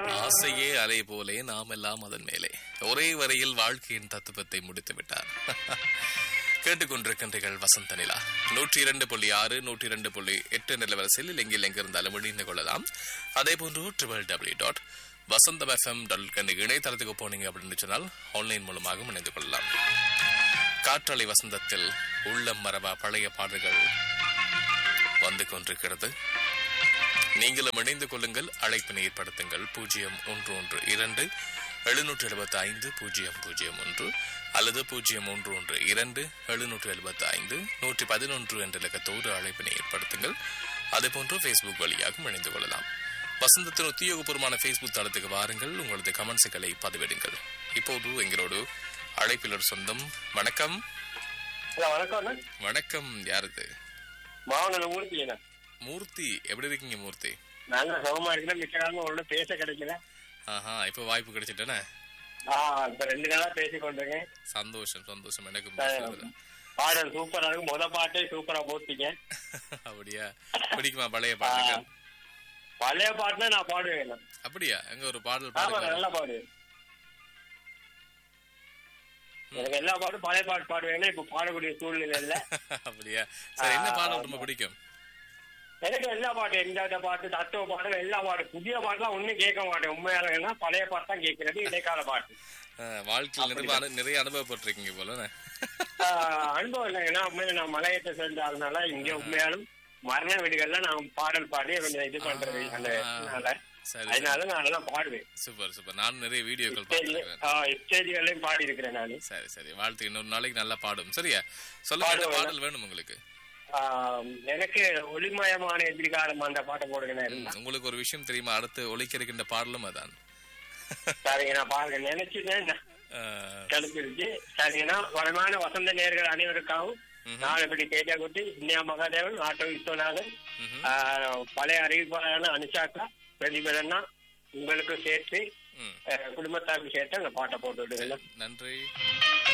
ஆசையே அலை போலே நாம் எல்லாம் அதன் மேலே ஒரே வரியில் வாழ்க்கையின் தத்துவத்தை முடித்து விட்டார் கேட்டுக்கொண்டிருக்கின்றீர்கள் வசந்த நிலா நூற்றி இரண்டு புள்ளி ஆறு நூற்றி இரண்டு புள்ளி எட்டு நிலவரசில் எங்கில் எங்கிருந்தாலும் இணைந்து கொள்ளலாம் அதே போன்று triple W dot Vasantham FM dot இணையதளத்துக்கு போனீங்க அப்படின்னு சொன்னால் ஆன்லைன் மூலமாக இணைந்து கொள்ளலாம் காற்றலை வசந்தத்தில் உள்ளம் மரபா பழைய பாடல்கள் வந்து கொண்டிருக்கிறது நீங்களும் இணைந்து கொள்ளுங்கள் அழைப்பினை ஏற்படுத்துங்கள் பூஜ்ஜியம் ஒன்று ஒன்று இரண்டு எழுநூற்று எழுபத்தி ஐந்து பூஜ்ஜியம் பூஜ்ஜியம் ஒன்று அல்லது பூஜ்ஜியம் ஒன்று ஒன்று இரண்டு எழுநூற்று எழுபத்தி ஐந்து நூற்றி பதினொன்று என்ற இலக்கத்தோடு அழைப்பினை ஏற்படுத்துங்கள் அதேபோன்று ஃபேஸ்புக் வழியாகவும் இணைந்து கொள்ளலாம் வசந்தத்தின் உத்தியோகபூர்வமான ஃபேஸ்புக் தளத்துக்கு வாருங்கள் உங்களது கமெண்ட்ஸுகளை பதிவிடுங்கள் இப்போது எங்களோடு அழைப்பில் ஒரு சொந்தம் வணக்கம் ஹலோ வணக்கம் அண்ணா வணக்கம் யாருது மாவன மூர்த்தி அண்ணா மூர்த்தி எப்படி இருக்கீங்க மூர்த்தி நாங்க சுகமா இருக்கிறோம் மிக்க நாளும் உங்களோட பேச கிடைக்கல ஆஹா இப்போ வாய்ப்பு கிடைச்சிட்டேனே ஆ இப்ப ரெண்டு நாளா பேசி கொண்டிருக்கேன் சந்தோஷம் சந்தோஷம் எனக்கு அஹ், பாடல் சூப்பரா இருக்கு முத பாட்டே சூப்பரா போட்டீங்க அப்படியா பிடிக்குமா பழைய பாடல்கள் பழைய பாட்டுனா நான் பாடுவேன் அண்ணா. அப்படியா எங்க ஒரு பாடல் ஆமா பாடுங்க நல்லா பாடுவேன் எனக்கு எல்லா பாட்டும் பழைய பாட்டு பாடுவேன் இப்ப பாடக்கூடிய சூழ்நிலை இல்ல அப்படியா சரி என்ன பாடல் ரொம்ப பிடிக்கும் எனக்கு எல்லா பாட்டு எந்த பாட்டு தத்துவ பாட்டு எல்லா பாட்டு புதிய பாட்டுலாம் ஒண்ணும் கேட்க மாட்டேன் உண்மையான பழைய பாட்டு தான் கேட்கறது இடைக்கால பாட்டு அஹ், வாழ்க்கையில் நிறைய அனு- நிறைய அனுபவப்பட்டிருக்கீங்க போல என்ன? ஆஹ் அனுபவம் இல்லை ஏன்னா உண்மையில நான் மலையத்தை சேர்ந்தாருனால இங்க உண்மையாலும் மரண வீடுகள்ல நான் பாடல் பாடி கொஞ்சம் இது பண்றது அந்த இதனால. சரி அதனால நான் நல்லா பாடுவேன் சூப்பர் சூப்பர் நானும் நிறைய வீடியோக்கள் ஸ்டேஜ் பார்த்துருக்கேன் ஸ்டேஜ்களையும் பாடி இருக்கிறேன் நான் சரி சரி வாழ்த்து இன்னொரு நாளைக்கு நல்லா பாடும் சரியா சொல்லுங்க என்ன பாடுவேன். பாடல் வேணும் உங்களுக்கு ஆஹ் எனக்கு ஒளிமயமான எதிர்காலம் அந்த பாட்டை போடுங்க ம், இருந்தா உங்களுக்கு ஒரு விஷயம் தெரியுமா அடுத்து ஒலிக்க இருக்கின்ற பாடலும் அதான் சரிங்க நான் பாருங்க நினைச்சுட்டேன் அஹ், கழுப்பிருச்சு சரிங்கன்னா வளமான வசந்த நேர்கள் அனைவருக்காகவும் ம்ஹும். நான் இப்படி கேட்டா குட்டி இந்தியா மகாதேவன் ஆட்டோ விஸ்வநாதன் ம்ஹும். ஆஹ் பழைய அறிவிப்பாளரான அனுஷாக்கா பிரதிபலன்னா உங்களுக்கு சேர்த்து ம். அஹ் குடும்பத்தாருக்கு சேர்த்து அந்த பாட்டை போட்டு விடுங்க நன்றி